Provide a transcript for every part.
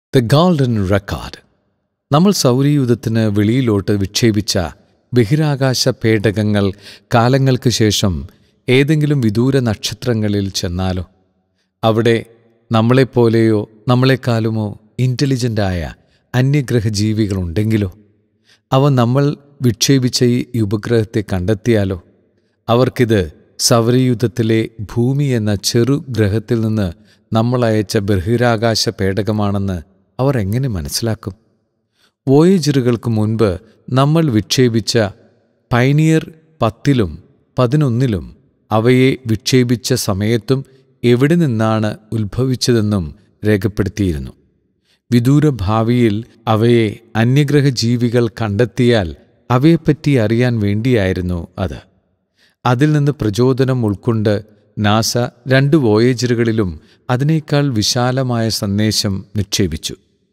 the golden record നമ്മൾ സൗരയൂഥത്തിന് വെളിയിലോട്ട് വിക്ഷേപിച്ച ബഹിരാകാശ പേടകങ്ങൾ കാലങ്ങൾക്ക് ശേഷം ഏതെങ്കിലും വിദൂര നക്ഷത്രങ്ങളിൽ ചെന്നാലോ അവിടെ നമ്മളെപ്പോലെയോ നമ്മളെക്കാളുമോ ഇൻ്റലിജൻ്റായ അന്യഗ്രഹ ജീവികളുണ്ടെങ്കിലോ അവ നമ്മൾ വിക്ഷേപിച്ച ഈ ഉപഗ്രഹത്തെ കണ്ടെത്തിയാലോ അവർക്കിത് സൗരയൂഥത്തിലെ ഭൂമി എന്ന ചെറു ഗ്രഹത്തിൽ നിന്ന് നമ്മൾ അയച്ച ബഹിരാകാശ പേടകമാണെന്ന് അവർ എങ്ങനെ മനസ്സിലാക്കും വോയേജറുകൾക്ക് മുൻപ് നമ്മൾ വിക്ഷേപിച്ച പൈനിയർ പത്തിലും പതിനൊന്നിലും അവയെ വിക്ഷേപിച്ച സമയത്തും എവിടെ നിന്നാണ് ഉത്ഭവിച്ചതെന്നും രേഖപ്പെടുത്തിയിരുന്നു വിദൂര ഭാവിയിൽ അവയെ അന്യഗ്രഹ ജീവികൾ കണ്ടെത്തിയാൽ അവയെപ്പറ്റി അറിയാൻ വേണ്ടിയായിരുന്നു അത് അതിൽ നിന്ന് പ്രചോദനം ഉൾക്കൊണ്ട് നാസ രണ്ട് വോയേജറുകളിലും അതിനേക്കാൾ വിശാലമായ സന്ദേശം നിക്ഷേപിച്ചു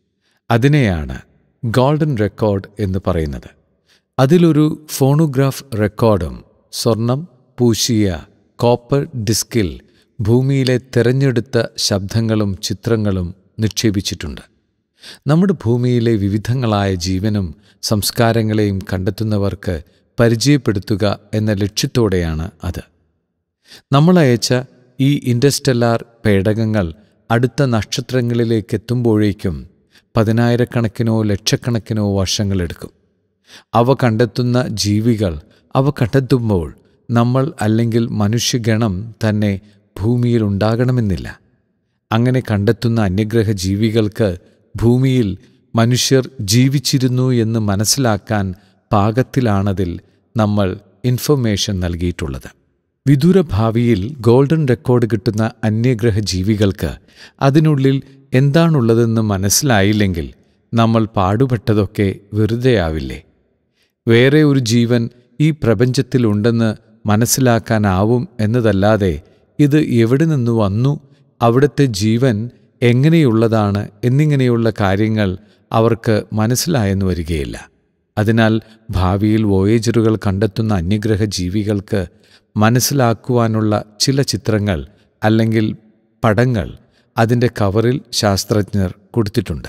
അതിനെയാണ് ഗോൾഡൻ റെക്കോർഡ് എന്ന് പറയുന്നത് അതിലൊരു ഫോണോഗ്രാഫ് റെക്കോർഡും സ്വർണം പൂശിയ കോപ്പർ ഡിസ്കിൽ ഭൂമിയിലെ തെരഞ്ഞെടുത്ത ശബ്ദങ്ങളും ചിത്രങ്ങളും നിക്ഷേപിച്ചിട്ടുണ്ട് നമ്മുടെ ഭൂമിയിലെ വിവിധങ്ങളായ ജീവനും സംസ്കാരങ്ങളെയും കണ്ടെത്തുന്നവർക്ക് പരിചയപ്പെടുത്തുക എന്ന ലക്ഷ്യത്തോടെയാണ് അത് നമ്മൾ അയച്ച ഈ ഇൻഡസ്റ്റെല്ലാർ പേടകങ്ങൾ അടുത്ത നക്ഷത്രങ്ങളിലേക്ക് എത്തുമ്പോഴേക്കും പതിനായിരക്കണക്കിനോ ലക്ഷക്കണക്കിനോ വർഷങ്ങളെടുക്കും അവ കണ്ടെത്തുന്ന ജീവികൾ അവ കണ്ടെത്തുമ്പോൾ നമ്മൾ അല്ലെങ്കിൽ മനുഷ്യഗണം തന്നെ ഭൂമിയിൽ ഉണ്ടാകണമെന്നില്ല അങ്ങനെ കണ്ടെത്തുന്ന അന്യഗ്രഹ ജീവികൾക്ക് ഭൂമിയിൽ മനുഷ്യർ ജീവിച്ചിരുന്നു എന്ന് മനസ്സിലാക്കാൻ പാകത്തിലാണതിൽ നമ്മൾ ഇൻഫർമേഷൻ നൽകിയിട്ടുള്ളത് വിദൂര ഭാവിയിൽ ഗോൾഡൻ റെക്കോർഡ് കിട്ടുന്ന അന്യഗ്രഹ ജീവികൾക്ക് അതിനുള്ളിൽ എന്താണുള്ളതെന്ന് മനസ്സിലായില്ലെങ്കിൽ നമ്മൾ പാടുപെട്ടതൊക്കെ വെറുതെയാവില്ലേ വേറെ ഒരു ജീവൻ ഈ പ്രപഞ്ചത്തിലുണ്ടെന്ന് മനസ്സിലാക്കാനാവും എന്നതല്ലാതെ ഇത് എവിടെ നിന്ന് വന്നു അവിടുത്തെ ജീവൻ എങ്ങനെയുള്ളതാണ് എന്നിങ്ങനെയുള്ള കാര്യങ്ങൾ അവർക്ക് മനസ്സിലായെന്ന് വരികയില്ല അതിനാൽ ഭാവിയിൽ വോയേജറുകൾ കണ്ടെത്തുന്ന അന്യഗ്രഹ ജീവികൾക്ക് മനസ്സിലാക്കുവാനുള്ള ചില ചിത്രങ്ങൾ അല്ലെങ്കിൽ പടങ്ങൾ അതിൻ്റെ കവറിൽ ശാസ്ത്രജ്ഞർ കൊടുത്തിട്ടുണ്ട്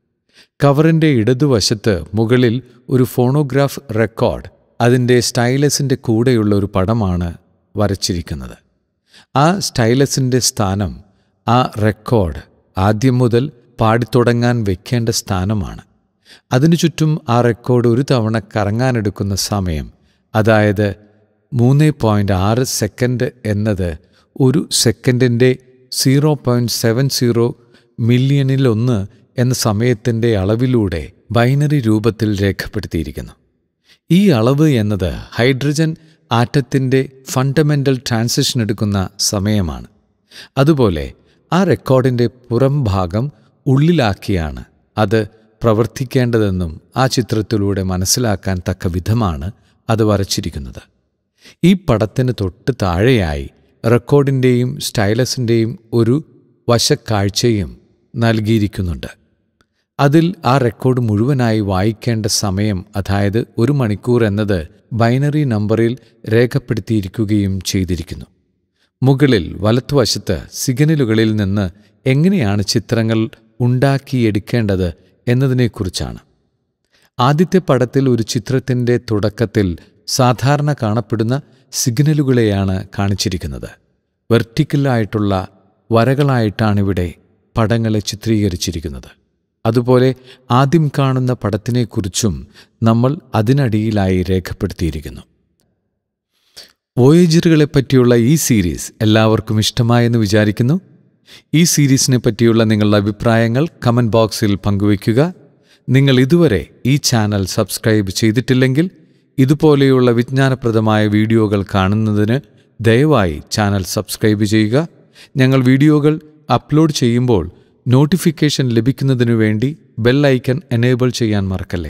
കവറിൻ്റെ ഇടതുവശത്ത് മുകളിൽ ഒരു ഫോണോഗ്രാഫ് റെക്കോർഡ് അതിൻ്റെ സ്റ്റൈലസിൻ്റെ കൂടെയുള്ള ഒരു പടമാണ് വരച്ചിരിക്കുന്നത് ആ സ്റ്റൈലസിൻ്റെ സ്ഥാനം ആ റെക്കോർഡ് ആദ്യം മുതൽ പാടിത്തുടങ്ങാൻ വെക്കേണ്ട സ്ഥാനമാണ് അതിനു ചുറ്റും ആ റെക്കോർഡ് ഒരു തവണ കറങ്ങാനെടുക്കുന്ന സമയം അതായത് മൂന്ന് പോയിൻ്റ് ആറ് സെക്കൻഡ് എന്നത് ഒരു സെക്കൻഡിൻ്റെ സീറോ പോയിൻറ്റ് സെവൻ സീറോ മില്യണിലൊന്ന് എന്ന സമയത്തിൻ്റെ അളവിലൂടെ ബൈനറി രൂപത്തിൽ രേഖപ്പെടുത്തിയിരിക്കുന്നു ഈ അളവ് എന്നത് ഹൈഡ്രജൻ ആറ്റത്തിൻ്റെ ഫണ്ടമെൻ്റൽ ട്രാൻസിഷൻ എടുക്കുന്ന സമയമാണ് അതുപോലെ ആ റെക്കോർഡിൻ്റെ പുറം ഭാഗം ഉള്ളിലാക്കിയാണ് അത് പ്രവർത്തിക്കേണ്ടതെന്നും ആ ചിത്രത്തിലൂടെ മനസ്സിലാക്കാൻ തക്ക വിധമാണ് അത് വരച്ചിരിക്കുന്നത് ഈ പടത്തിന് തൊട്ട് താഴെയായി റെക്കോർഡിൻ്റെയും സ്റ്റൈലസിൻ്റെയും ഒരു വശക്കാഴ്ചയും നൽകിയിരിക്കുന്നുണ്ട് അതിൽ ആ റെക്കോർഡ് മുഴുവനായി വായിക്കേണ്ട സമയം അതായത് ഒരു മണിക്കൂർ എന്നത് ബൈനറി നമ്പറിൽ രേഖപ്പെടുത്തിയിരിക്കുകയും ചെയ്തിരിക്കുന്നു മുകളിൽ വലത്തുവശത്ത് സിഗ്നലുകളിൽ നിന്ന് എങ്ങനെയാണ് ചിത്രങ്ങൾ ഉണ്ടാക്കിയെടുക്കേണ്ടത് എന്നതിനെക്കുറിച്ചാണ് ആദ്യത്തെ പടത്തിൽ ഒരു ചിത്രത്തിൻ്റെ തുടക്കത്തിൽ സാധാരണ കാണപ്പെടുന്ന സിഗ്നലുകളെയാണ് കാണിച്ചിരിക്കുന്നത് വെർട്ടിക്കലായിട്ടുള്ള വരകളായിട്ടാണിവിടെ പടങ്ങളെ ചിത്രീകരിച്ചിരിക്കുന്നത് അതുപോലെ ആദ്യം കാണുന്ന പടത്തിനെക്കുറിച്ചും നമ്മൾ അതിനടിയിലായി രേഖപ്പെടുത്തിയിരിക്കുന്നു വോയേജറുകളെ പറ്റിയുള്ള ഈ സീരീസ് എല്ലാവർക്കും ഇഷ്ടമായെന്ന് വിചാരിക്കുന്നു ഈ സീരീസിനെ പറ്റിയുള്ള നിങ്ങളുടെ അഭിപ്രായങ്ങൾ കമൻറ്റ് ബോക്സിൽ പങ്കുവയ്ക്കുക നിങ്ങൾ ഇതുവരെ ഈ ചാനൽ സബ്സ്ക്രൈബ് ചെയ്തിട്ടില്ലെങ്കിൽ ഇതുപോലെയുള്ള വിജ്ഞാനപ്രദമായ വീഡിയോകൾ കാണുന്നതിന് ദയവായി ചാനൽ സബ്സ്ക്രൈബ് ചെയ്യുക ഞങ്ങൾ വീഡിയോകൾ അപ്ലോഡ് ചെയ്യുമ്പോൾ നോട്ടിഫിക്കേഷൻ ലഭിക്കുന്നതിനു വേണ്ടി ബെൽ ഐക്കൺ എനേബിൾ ചെയ്യാൻ മറക്കല്ലേ